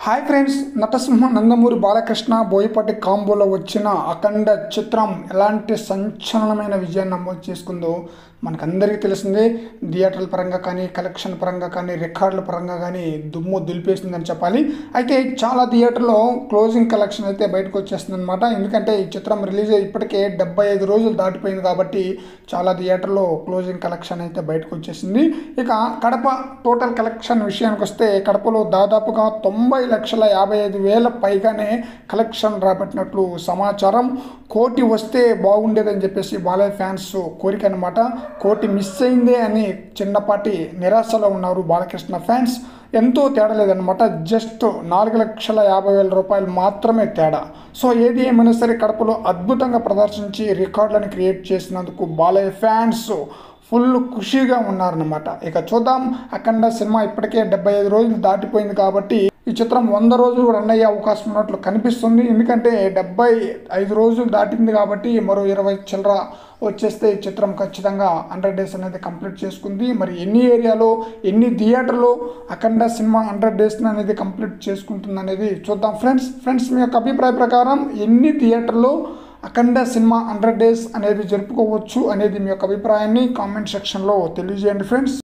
hi friends Natasimha Nandamuri Balakrishna Boyapati కాంబోలో వచ్చిన అఖండ చిత్రం ఎలాంటి సంచలనమైన విజయాన్ని నమోదు చేసుకుందో మనకందరికీ తెలిసిందే థియేటర్ల పరంగా కానీ కలెక్షన్ పరంగా కానీ రికార్డుల పరంగా కానీ దుమ్ము దులిపేసిందని చెప్పాలి అయితే చాలా థియేటర్లో క్లోజింగ్ కలెక్షన్ అయితే బయటకు వచ్చేస్తుంది అనమాట ఎందుకంటే ఈ చిత్రం రిలీజ్ అయ్యి ఇప్పటికే డెబ్బై ఐదు రోజులు దాటిపోయింది కాబట్టి చాలా థియేటర్లో క్లోజింగ్ కలెక్షన్ అయితే బయటకు వచ్చేసింది ఇక కడప టోటల్ కలెక్షన్ విషయానికి వస్తే కడపలో దాదాపుగా తొంభై లక్షల యాభై ఐదు వేల పైగానే కలెక్షన్ రాబట్టినట్లు సమాచారం కోటి వస్తే బాగుండేదని చెప్పేసి బాలయ్య ఫ్యాన్స్ కోరిక అనమాట కోటి మిస్ అయిందే అని చిన్నపాటి నిరాశలో ఉన్నారు బాలకృష్ణ ఫ్యాన్స్ ఎంతో తేడా లేదనమాట జస్ట్ నాలుగు లక్షల యాభై వేల రూపాయలు మాత్రమే తేడా సో ఏది ఏమైనా సరే కడపలో అద్భుతంగా ప్రదర్శించి రికార్డులను క్రియేట్ చేసినందుకు బాలయ్య ఫ్యాన్స్ ఫుల్ ఖుషీగా ఉన్నారనమాట ఇక చూద్దాం అఖండ సినిమా ఇప్పటికే డెబ్బై ఐదు రోజులు దాటిపోయింది కాబట్టి ఈ చిత్రం వంద రోజులు రన్ అయ్యే అవకాశం ఉన్నట్లు కనిపిస్తుంది ఎందుకంటే డెబ్బై ఐదు రోజులు దాటింది కాబట్టి మరో ఇరవై చిల్లర వచ్చేస్తే ఈ చిత్రం ఖచ్చితంగా హండ్రెడ్ డేస్ అనేది కంప్లీట్ చేసుకుంది మరి ఎన్ని ఏరియాలో ఎన్ని థియేటర్లో అఖండ సినిమా హండ్రెడ్ డేస్ అనేది కంప్లీట్ చేసుకుంటుంది అనేది చూద్దాం ఫ్రెండ్స్ ఫ్రెండ్స్ మీ యొక్క అభిప్రాయ ప్రకారం ఎన్ని థియేటర్లో అఖండ సినిమా హండ్రెడ్ డేస్ అనేది జరుపుకోవచ్చు అనేది మీ యొక్క అభిప్రాయాన్ని కామెంట్ సెక్షన్లో తెలియజేయండి ఫ్రెండ్స్